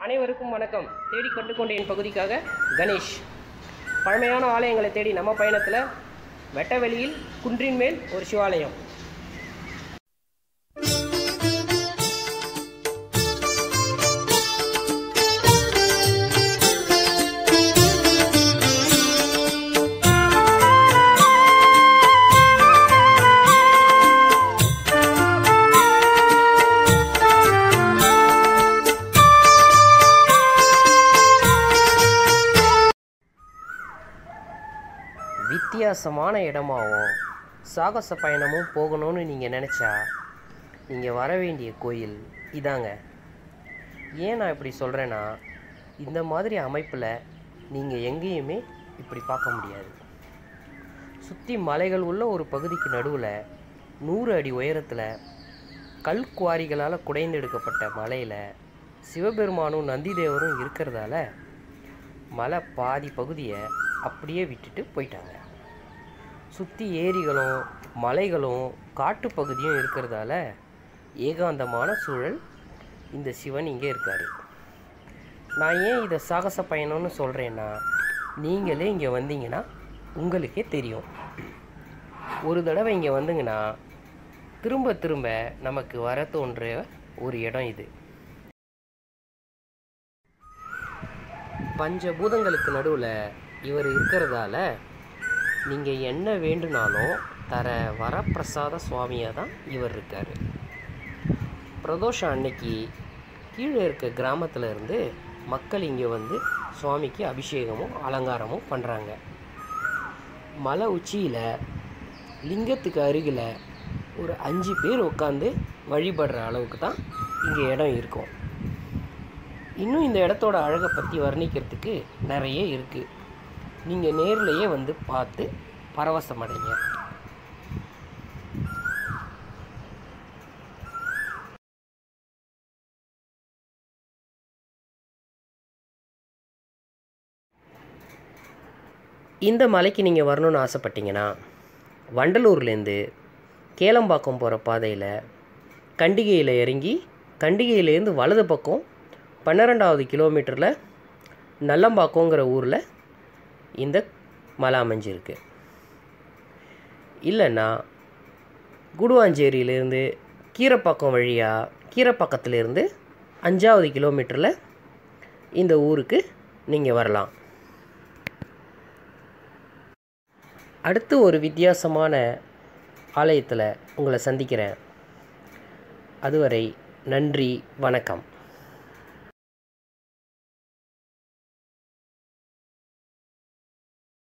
அனைவருக்கும் வணக்கம் தேடி கண்டு கொண்டேன் பகுதிக்காக கணேஷ் பழமையான ஆலயங்களை தேடி நம்ம பயணத்தில் வெட்டவெளியில் குன்றின் மேல் ஒரு சிவாலயம் வித்தியாசமான இடமாவும் சாகச பயணமும் போகணும்னு நீங்கள் நினச்சா நீங்கள் வர வேண்டிய கோயில் இதாங்க ஏன் நான் இப்படி சொல்கிறேன்னா இந்த மாதிரி அமைப்பில் நீங்கள் எங்கேயுமே இப்படி பார்க்க முடியாது சுற்றி மலைகள் உள்ள ஒரு பகுதிக்கு நடுவில் நூறு அடி உயரத்தில் கல் குவாரிகளால் குடைந்தெடுக்கப்பட்ட மலையில் சிவபெருமானும் நந்திதேவரும் இருக்கிறதால மலை பாதி பகுதியை அப்படியே விட்டுட்டு போயிட்டாங்க சுற்றி ஏரிகளும் மலைகளும் காட்டுப்பகுதியும் இருக்கிறதால ஏகாந்தமான சூழல் இந்த சிவன் இங்கே இருக்கார் நான் ஏன் இதை சாகச பயணம்னு சொல்கிறேன்னா நீங்களே இங்கே வந்தீங்கன்னா உங்களுக்கே தெரியும் ஒரு தடவை இங்கே வந்துங்கன்னா திரும்ப திரும்ப நமக்கு வர தோன்ற ஒரு இடம் இது பஞ்சபூதங்களுக்கு நடுவில் இவர் இருக்கிறதால நீங்கள் என்ன வேண்டுனாலும் தர வரப்பிரசாத சுவாமியாக தான் இவர் இருக்கார் பிரதோஷம் அன்னைக்கு கீழே இருக்க கிராமத்தில் இருந்து மக்கள் இங்கே வந்து சுவாமிக்கு அபிஷேகமும் அலங்காரமும் பண்ணுறாங்க மலை உச்சியில் லிங்கத்துக்கு அருகில் ஒரு அஞ்சு பேர் உட்காந்து வழிபடுற அளவுக்கு தான் இங்கே இடம் இருக்கும் இன்னும் இந்த இடத்தோட அழகை பற்றி வர்ணிக்கிறதுக்கு நிறைய இருக்குது நீங்கள் நேர்லேயே வந்து பார்த்து பரவசமடைங்க இந்த மலைக்கு நீங்கள் வரணும்னு ஆசைப்பட்டீங்கன்னா வண்டலூர்லேருந்து கேளம்பாக்கம் போகிற பாதையில் கண்டிகையில் இறங்கி கண்டிகையிலேருந்து வலது பக்கம் பன்னிரெண்டாவது கிலோமீட்டரில் நல்லம்பாக்கங்கிற ஊரில் இந்த மலை அமைஞ்சிருக்கு இல்லைன்னா குடுவாஞ்சேரியிலேருந்து கீரப்பாக்கம் வழியாக கீரப்பாக்கத்துலேருந்து அஞ்சாவது கிலோமீட்டரில் இந்த ஊருக்கு நீங்கள் வரலாம் அடுத்து ஒரு வித்தியாசமான ஆலயத்தில் உங்களை சந்திக்கிறேன் அதுவரை நன்றி வணக்கம்